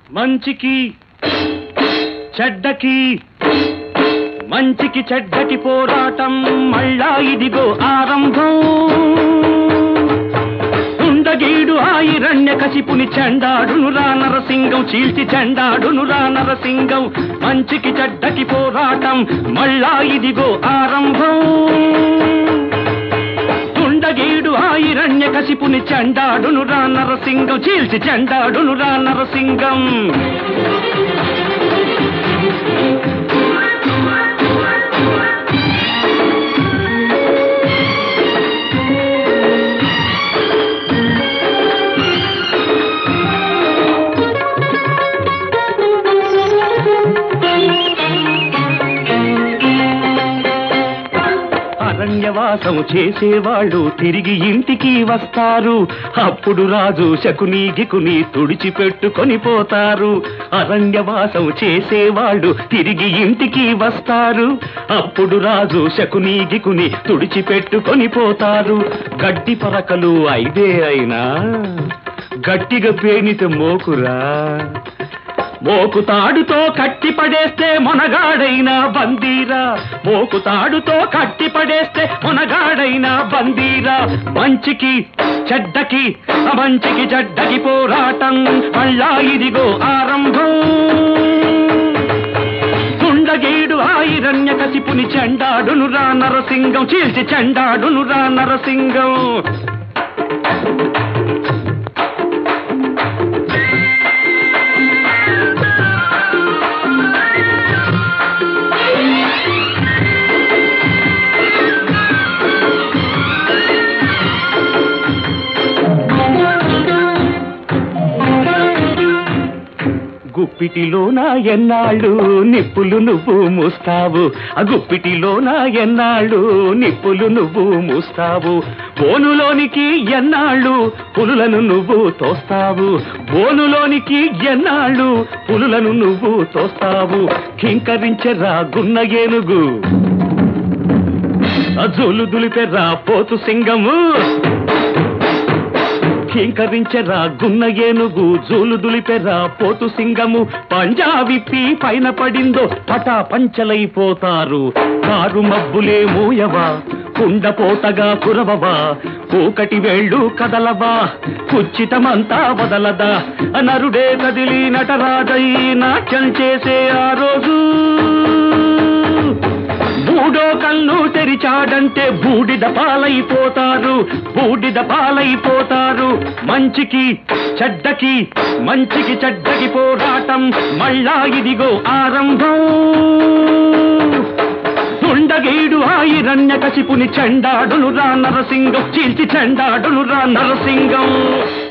మంచికి చెడ్డకి మంచికి చెడ్డకి పోరాటం మళ్ళా ఇదిగో ఆరంభం ఉండగీడు ఆయిరణ్య కసిపుని చెండాడును రా నరసింగం చీల్చి చెండాడును రా నరసింగం మంచికి చెడ్డకి పోరాటం మళ్ళా ఇదిగో ఆరంభం ఉండగీడు ఆయిరణ్య కసిపుని చెండాడును రా నరసింగం చీల్చి చెండాడును రా నరసింగం అరణ్యవాసము చేసేవాళ్ళు తిరిగి ఇంటికి వస్తారు అప్పుడు రాజు శకుని గికుని తుడిచిపెట్టుకొని పోతారు అరణ్యవాసం చేసేవాళ్ళు తిరిగి ఇంటికి వస్తారు అప్పుడు రాజు శకుని గికుని తుడిచిపెట్టుకొని పోతారు గడ్డి పరకలు ఐదే అయినా గట్టిగా పేనిత మోకురా మోకుతాడుతో కట్టి పడేస్తే మొనగాడైనా బందీరా మోకుతాడుతో కట్టి పడేస్తే మొనగాడైనా బందీరా మంచికి చెడ్డకి మంచికి చెడ్డకి పోరాటం మళ్ళా ఇదిగో ఆరంభం దుండగీడు ఆయిరణ్య కసిపుని చెండాడును రా నరసింగం చీల్చి చెండాడును రా నరసింగం గుప్పిటిలోన ఎన్నాళ్ళు నిప్పులు నువ్వు మూస్తావు ఆ గుప్పిటిలోన ఎన్నాళ్ళు నిప్పులు నువ్వు మూస్తావు బోనులోనికి ఎన్నాళ్ళు పులులను నువ్వు తోస్తావు బోనులోనికి ఎన్నాళ్ళు పులులను నువ్వు తోస్తావు కింకరించరా గున్న ఏనుగు అజులు దులిపెర్రా పోతు సింగము కింకరించెరా గున్న ఏనుగు జూలు దులిపెరా పోతు సింగము పంజా విప్పి పైన పడిందో పటా పంచలైపోతారు కారు మబ్బులే మూయవా కుండపోతగా కురవవా కూకటి వేళ్ళు కదలవా కుచ్చితమంతా వదలదా నరుడే కదిలి నటరాజై నాట్యం చేసే ఆ రోజు మూడో కన్ను తెరిచాడంటే బూడిద పాలైపోతారు బూడిద పాలైపోతారు మంచికి చెడ్డకి మంచికి చెడ్డకి పోరాటం మళ్ళా ఇదిగో ఆరంభం దుండగీడు ఆయిరణ్య కసిపుని చెండాడును రా నరసింగం చీల్చి చెండాడును రా నరసింగం